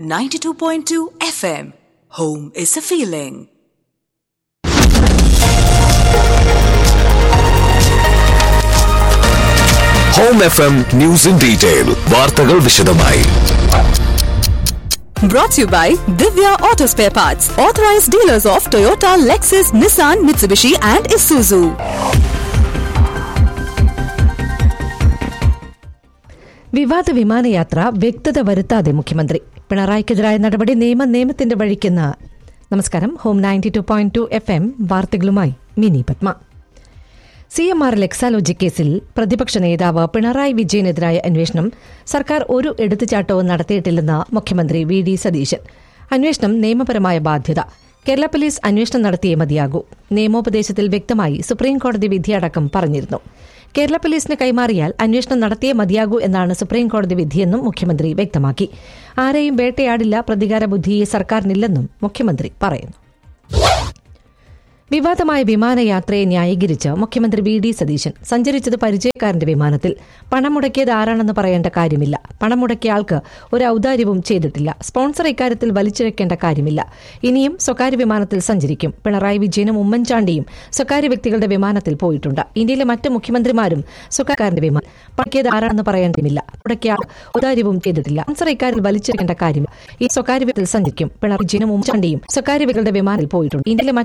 92.2 FM. Home is a feeling. Home F M news in detail വാർത്തകൾ വിശദമായി Brought to you by Divya Auto Spare Parts, authorized dealers of Toyota, Lexus, Nissan, Mitsubishi, and Isuzu. വിവാദ വിമാനയാത്ര വ്യക്തത വരുത്താതെ മുഖ്യമന്ത്രി പിണറായിക്കെതിരായ നടപടി നിയമ നിയമത്തിന്റെ വഴിക്കെന്ന് നമസ്കാരം home ninety two point two F M വാർത്തകളുമായി Mini Padma C M R ലെക്സാലോജി കേസിൽ പ്രതിപക്ഷ നേതാവ് പിണറായി വിജയനെതിരായ അന്വേഷണം സർക്കാർ ഒരു എടുത്തുചാട്ടവും നടത്തിയിട്ടില്ലെന്ന് മുഖ്യമന്ത്രി വി ഡി സതീശൻ അന്വേഷണം നിയമപരമായ ബാധ്യത കേരള പോലീസ് അന്വേഷണം നടത്തിയേ മതിയാകൂ നിയമോപദേശത്തിൽ വ്യക്തമായി സുപ്രീംകോടതി വിധിയടക്കം പറഞ്ഞിരുന്നു കേരള പോലീസിന് കൈമാറിയാൽ അന്വേഷണം നടത്തിയേ മതിയാകൂ എന്നാണ് സുപ്രീംകോടതി വിധിയെന്നും മുഖ്യമന്ത്രി വ്യക്തമാക്കി ആരെയും വേട്ടയാടില്ല പ്രതികാര ബുദ്ധിയെ സർക്കാരിനില്ലെന്നും മുഖ്യമന്ത്രി പറയുന്നു വിവാദമായ വിമാനയാത്രയെ ന്യായീകരിച്ച് മുഖ്യമന്ത്രി വി ഡി സതീശൻ സഞ്ചരിച്ചത് പരിചയക്കാരന്റെ വിമാനത്തിൽ പണം മുടക്കിയത് ആരാണെന്ന് പറയേണ്ട കാര്യമില്ല പണം മുടക്കിയ ആൾക്ക് ഒരു ഔദാര്യവും ചെയ്തിട്ടില്ല സ്പോൺസർ ഇക്കാര്യത്തിൽ വലിച്ചിഴക്കേണ്ട കാര്യമില്ല ഇനിയും സ്വകാര്യ വിമാനത്തിൽ സഞ്ചരിക്കും പിണറായി വിജയനും ഉമ്മൻചാണ്ടിയും സ്വകാര്യ വ്യക്തികളുടെ വിമാനത്തിൽ പോയിട്ടുണ്ട് ഇന്ത്യയിലെ മറ്റ് മുഖ്യമന്ത്രിമാരും സ്വകാര്യക്കാരന്റെ വിമാനം പണക്കിയത് ആരാണെന്ന് പറയേണ്ടതില്ല മുടക്കിയ ആൾ ഔദാര്യവും ചെയ്തിട്ടില്ല സ്പോൺസർ ഇക്കാര്യത്തിൽ വലിച്ചിഴക്കേണ്ട കാര്യമില്ല ഈ സ്വകാര്യ വ്യക്തിയിൽ സഞ്ചരിക്കും പിണറായി വിജയനും ഉമ്മൻചാണ്ടിയും സ്വകാര്യ വ്യക്തികളുടെ വിമാനത്തിൽ പോയിട്ടുണ്ട് ഇന്ത്യയിലെ മറ്റ്